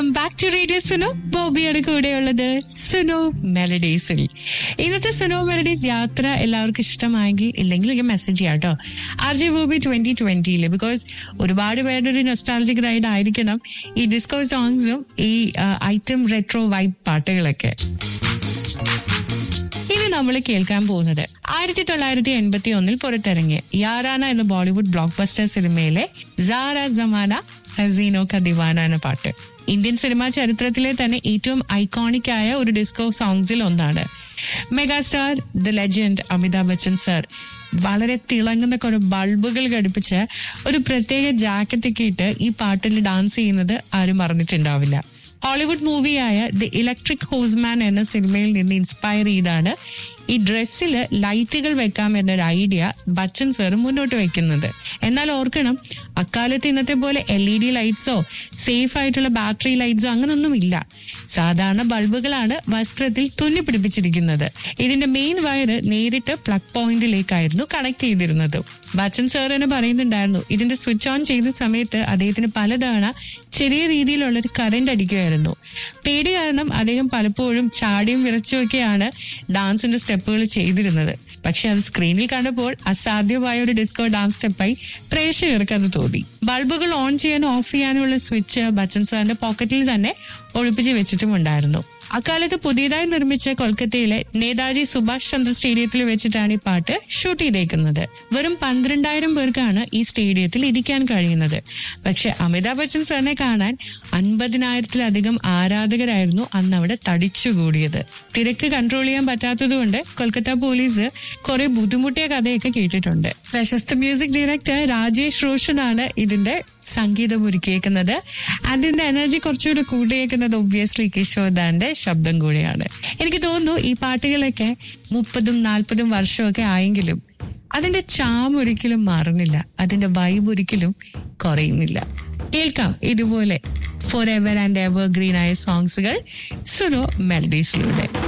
back to radio Suno ബോബിയുടെ കൂടെയുള്ളത് സുനോ മെലഡീസിൽ ഇന്നത്തെ സുനോ മെലഡീസ് യാത്ര എല്ലാവർക്കും ഇഷ്ടമായെങ്കിൽ ഇല്ലെങ്കിൽ എനിക്ക് മെസ്സേജ് ചെയ്യാം കേട്ടോ ആർ ജെ ബോബി ട്വന്റി ട്വന്റിയിൽ ബിക്കോസ് ഒരുപാട് പേരുടെ ഒരു നൊസ്റ്റാലജിക് റൈഡ് ആയിരിക്കണം ഈ ഡിസ്കോ സോങ്സും ഈ ഐറ്റം റെട്രോ വൈബ് പാട്ടുകളൊക്കെ ഇനി നമ്മൾ കേൾക്കാൻ പോകുന്നത് ആയിരത്തി തൊള്ളായിരത്തി എൺപത്തി ഒന്നിൽ പുറത്തിറങ്ങിയ യാറാന എന്ന ബോളിവുഡ് ബ്ലോക്ക് ബസ്റ്റർ സിനിമയിലെ സാറ ജമാന ഹസീനോ കദിവാന എന്ന പാട്ട് ഇന്ത്യൻ സിനിമാ ചരിത്രത്തിലെ തന്നെ ഏറ്റവും ഐക്കോണിക് ആയ ഒരു ഡിസ്കോ സോങ്സിൽ ഒന്നാണ് megastar the legend Amitabh Bachchan sir വളരെ തിളങ്ങുന്ന കുറെ ബൾബുകൾ ഘടിപ്പിച്ച് ഒരു പ്രത്യേക ജാക്കറ്റ് ഒക്കെ ഇട്ട് ഈ പാട്ടിൽ ഡാൻസ് ചെയ്യുന്നത് ആരും മറന്നിട്ടുണ്ടാവില്ല ഹോളിവുഡ് മൂവിയായ ദി ഇലക്ട്രിക് ഹോസ്മാൻ എന്ന സിനിമയിൽ നിന്ന് ഇൻസ്പയർ ചെയ്താണ് ഈ ഡ്രസ്സിൽ ലൈറ്റുകൾ വെക്കാം എന്നൊരു ഐഡിയ ബച്ചൻ സാർ മുന്നോട്ട് വെക്കുന്നത് എന്നാൽ ഓർക്കണം അക്കാലത്ത് ഇന്നത്തെ പോലെ എൽ ഇ ഡി ലൈറ്റ്സോ സേഫ് ആയിട്ടുള്ള ബാറ്ററി ലൈറ്റ്സോ അങ്ങനൊന്നും ഇല്ല സാധാരണ ബൾബുകളാണ് വസ്ത്രത്തിൽ തുന്നി പിടിപ്പിച്ചിരിക്കുന്നത് ഇതിന്റെ മെയിൻ വയർ നേരിട്ട് പ്ലഗ് പോയിന്റിലേക്കായിരുന്നു കണക്ട് ചെയ്തിരുന്നത് ബച്ചൻ സാർ തന്നെ പറയുന്നുണ്ടായിരുന്നു ഇതിന്റെ സ്വിച്ച് ഓൺ ചെയ്യുന്ന സമയത്ത് അദ്ദേഹത്തിന് പലതവണ ചെറിയ രീതിയിലുള്ള ഒരു കറന്റ് അടിക്കുമായിരുന്നു പേടി കാരണം അദ്ദേഹം പലപ്പോഴും ചാടിയും വിറച്ചുമൊക്കെയാണ് ഡാൻസിന്റെ സ്റ്റെപ്പുകൾ ചെയ്തിരുന്നത് പക്ഷെ അത് സ്ക്രീനിൽ കണ്ടപ്പോൾ അസാധ്യമായ ഒരു ഡിസ്കോ ഡാൻസ് സ്റ്റെപ്പായി പ്രേക്ഷകർക്ക് അത് തോന്നി ബൾബുകൾ ഓൺ ചെയ്യാനും ഓഫ് ചെയ്യാനുമുള്ള സ്വിച്ച് ബച്ചൻ സാറിന്റെ പോക്കറ്റിൽ തന്നെ ഒളിപ്പിച്ച് വെച്ചിട്ടുമുണ്ടായിരുന്നു അക്കാലത്ത് പുതിയതായി നിർമ്മിച്ച കൊൽക്കത്തയിലെ നേതാജി സുഭാഷ് ചന്ദ്ര സ്റ്റേഡിയത്തിൽ വെച്ചിട്ടാണ് ഈ പാട്ട് ഷൂട്ട് ചെയ്തേക്കുന്നത് വെറും പന്ത്രണ്ടായിരം പേർക്കാണ് ഈ സ്റ്റേഡിയത്തിൽ ഇരിക്കാൻ കഴിയുന്നത് പക്ഷെ അമിതാഭ് ബച്ചൻ സാറിനെ കാണാൻ അൻപതിനായിരത്തിലധികം ആരാധകരായിരുന്നു അന്ന് അവിടെ തടിച്ചുകൂടിയത് തിരക്ക് കൺട്രോൾ ചെയ്യാൻ പറ്റാത്തതുകൊണ്ട് കൊൽക്കത്ത പോലീസ് കുറെ ബുദ്ധിമുട്ടിയ കഥയൊക്കെ കേട്ടിട്ടുണ്ട് പ്രശസ്ത മ്യൂസിക് ഡയറക്ടർ രാജേഷ് റോഷനാണ് ഇതിന്റെ സംഗീതം ഒരുക്കിയേക്കുന്നത് അതിന്റെ എനർജി കുറച്ചുകൂടി കൂടിയേക്കുന്നത് ഒബ്വിയസ്ലി കിഷോദാന്റെ ശബ്ദം കൂടിയാണ് എനിക്ക് തോന്നുന്നു ഈ പാട്ടുകളൊക്കെ മുപ്പതും നാൽപ്പതും വർഷമൊക്കെ ആയെങ്കിലും അതിന്റെ ചാം ഒരിക്കലും മാറുന്നില്ല അതിന്റെ വൈബ് ഒരിക്കലും കുറയുന്നില്ല കേൾക്കാം ഇതുപോലെ forever and evergreen ആയ സോങ്സുകൾ സുനോ മെലഡീസിലൂടെ